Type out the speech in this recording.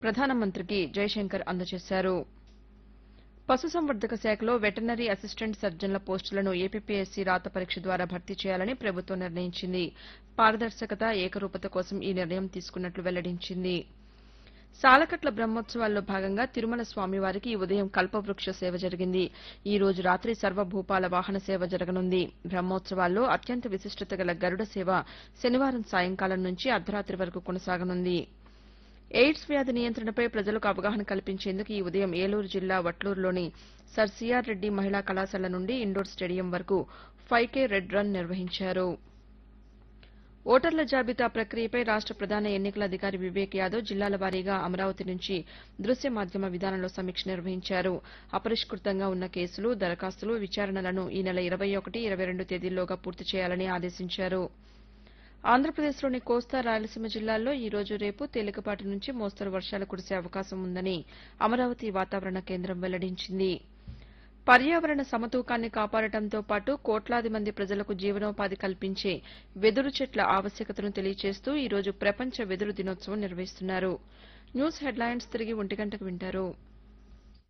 ప్రధానమంత్రికి జైశంకర్ అందజేశారు పశుసంవర్ధక శాఖలో వెటర్నరీ అసిస్టెంట్ సర్జన్ల పోస్టులను ఏపీపీఎస్సీ రాత పరీక్ష ద్వారా భర్తీ చేయాలని ప్రభుత్వం నిర్ణయించింది పారదర్శకత ఏకరూపత కోసం ఈ నిర్ణయం తీసుకున్నట్లు వెల్లడించింది సాలకట్ల బ్రహ్మోత్సవాల్లో భాగంగా తిరుమల స్వామివారికి ఈ ఉదయం కల్పవృక్ష సేవ జరిగింది ఈ రోజు రాత్రి సర్వభూపాల వాహన సేవ జరగనుంది బ్రహ్మోత్సవాల్లో అత్యంత విశిష్టత గల గరుడ సేవ శనివారం సాయంకాలం నుంచి అర్ధరాత్రి వరకు కొనసాగనుంది ఎయిడ్స్ వ్యాధి నియంత్రణపై ప్రజలకు అవగాహన కల్పించేందుకు ఈ ఉదయం ఏలూరు జిల్లా వట్లూరులోని సర్ సిఆర్ రెడ్డి మహిళా కళాశాల నుండి ఇండోర్ స్టేడియం వరకు ఫైవ్ కే రెడ్ రన్ నిర్వహించారు ఓటర్ల జాబితా ప్రక్రియపై రాష్ట ప్రధాన ఎన్నికల అధికారి వివేక్ యాదవ్ జిల్లాల వారీగా అమరావతి నుంచి దృశ్య మాధ్యమ విధానంలో సమీక్ష నిర్వహించారు అపరిష్కృతంగా ఉన్న కేసులు దరఖాస్తులు విచారణలను ఈ నెల ఇరవై ఒకటి ఇరవై రెండు తేదీల్లోగా పూర్తి చేయాలని ఆదేశించారు ఆంధ్రప్రదేశ్లోని కోస్తా రాయలసీమ జిల్లాల్లో ఈ రోజు రేపు తేలికపాటి నుంచి మోస్తరు వర్షాలు కురిసే అవకాశం ఉందని అమరావతి వాతావరణ కేంద్రం వెల్లడించింది పర్యావరణ సమతూకాన్ని కాపాడటంతో పాటు కోట్లాది మంది ప్రజలకు జీవనోపాధి కల్పించే వెదురు చెట్ల ఆవశ్యకతను తెలియజేస్తూ ఈ రోజు ప్రపంచ వెదురు దినోత్సవం నిర్వహిస్తున్నారు న్యూస్ హెడ్లైన్స్ తిరిగి ఒంటి గంటకు వింటారు